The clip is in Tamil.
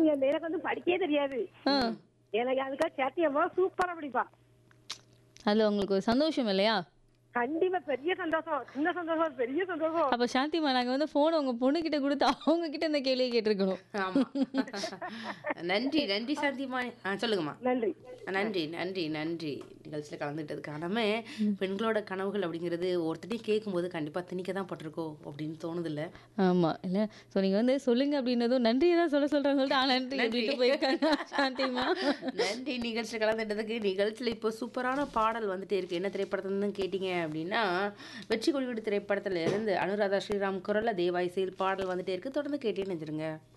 நீங்க எனக்கு வந்து படிக்கவே தெரியாது ஆ எனக்கு அதுக்காக சேட்டியம்மா சூப்பரா படிப்பா அதுல உங்களுக்கு ஒரு சந்தோஷம் இல்லையா கண்டிப்பா பெரிய சந்தோஷம் சின்ன சந்தோஷம் பெரிய சந்தோஷம் அப்ப சாந்திமா நாங்க வந்து போனை உங்க பொண்ணு கிட்ட கொடுத்து அவங்க கிட்ட இந்த கேள்வியை கேட்டிருக்கணும் ஆமா நன்றி நன்றி சாந்திமா ஆ சொல்லுங்கம்மா நன்றி நன்றி நன்றி நன்றி நிகழ்ச்சியில் கலந்துட்டதுக்கு ஆனாமே பெண்களோட கனவுகள் அப்படிங்கிறது ஒருத்தரையும் கேட்கும்போது கண்டிப்பாக திணிக்க தான் பட்டிருக்கோ அப்படின்னு தோணுதில்ல ஆமா இல்ல சோ நீங்க வந்து சொல்லுங்க அப்படின்னதும் நன்றி தான் சொல்ல சொல்றாங்க சொல்லிட்டு ஆ நன்றி அப்படின்ட்டு போயிருக்காங்க சாந்திமா நன்றி நிகழ்ச்சியில் கலந்துட்டதுக்கு நிகழ்ச்சியில் இப்போ சூப்பரான பாடல் வந்துட்டே இருக்கு என்ன திரைப்படத்துலன்னு கேட்டிங்க அப்படின்னா வெற்றி கொடிவிடு திரைப்படத்துல இருந்து அனுராதா ஸ்ரீராம் குரல்ல தேவாய் செயல் பாடல் வந்துட்டே இருக்கு தொடர்ந்து கேட்டே நினைச்சிருங்க